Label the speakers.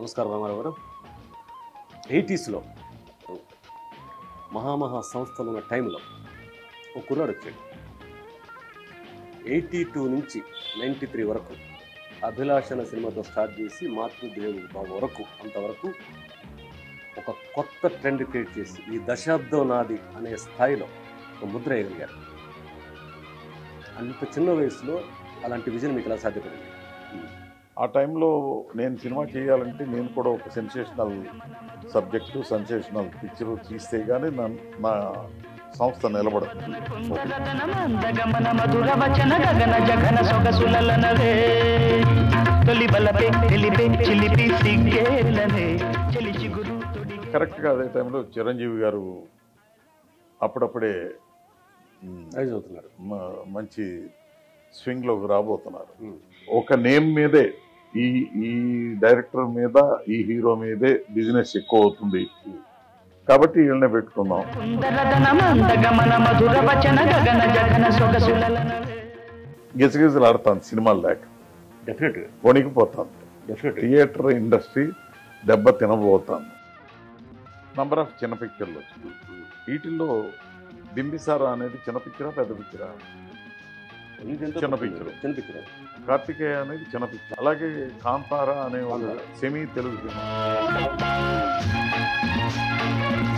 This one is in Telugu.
Speaker 1: నమస్కారం రామారావు గారు ఎయిటీస్లో మహామహా సంస్థలు ఉన్న టైంలో ఒక కుర్రాడు వచ్చాడు ఎయిటీ టూ నుంచి నైంటీ త్రీ వరకు అభిలాషణ సినిమాతో స్టార్ట్ చేసి మాతృదేవుడి బాబు వరకు అంతవరకు ఒక కొత్త ట్రెండ్ క్రియేట్ చేసి ఈ దశాబ్దం నాది అనే స్థాయిలో ఒక ముద్ర వేయగలిగారు అంత చిన్న వయసులో అలాంటి విజన్ మీకు ఎలా సాధ్యపడింది
Speaker 2: ఆ టైంలో నేను సినిమా చేయాలంటే నేను కూడా ఒక సెన్సేషనల్ సబ్జెక్టు సెన్సేషనల్ పిక్చర్ తీస్తే కానీ నా నా సంస్థ నిలబడదు
Speaker 3: గమన మధుర వచన గగన జగన సొగసులనవే తొలి బలపే తెలిపే చిలిపి సిగ్గేలనే చెలి చిగురు తొడి
Speaker 2: కరెక్ట్గా అదే టైంలో చిరంజీవి గారు అప్పుడప్పుడే మ్,
Speaker 1: రైజ్ అవుతున్నారు
Speaker 2: మ- మంచి స్వింగ్లోకి రాబోతున్నారు
Speaker 1: ఉమ్.
Speaker 2: ఒక నేమ్ మీదే ఈ ఈ డైరెక్టర్ మీద ఈ హీరో మీదే బిజినెస్ ఎక్కువ అవుతుంది కాబట్టి వీళ్ళనే పెట్టుకుందాం
Speaker 3: సుందరదన మందగమన మధుర వచన గగన జగన సొగసులనవే
Speaker 2: గిజగిజలు ఆడతాను సినిమాలు లేక
Speaker 1: డెఫినెట్గా
Speaker 2: వణికిపోతాను
Speaker 1: డెఫినెట్గా
Speaker 2: థియేటర్ ఇండస్ట్రీ దెబ్బ తినబోతాను నంబర్ ఆఫ్ చిన్న పిక్చర్లు వచ్చింది వీటిల్లో బింబిసారా అనేది చిన్న పిక్చరా పెద్ద పిక్చరా చిన్న పిక్చర్.
Speaker 1: చిన్న పిక్చర్
Speaker 2: కార్తికేయ అనేది చిన్న పిక్చర్ అలాగే కాంతారా అనే ఒక సెమీ తెలుగు సినిమా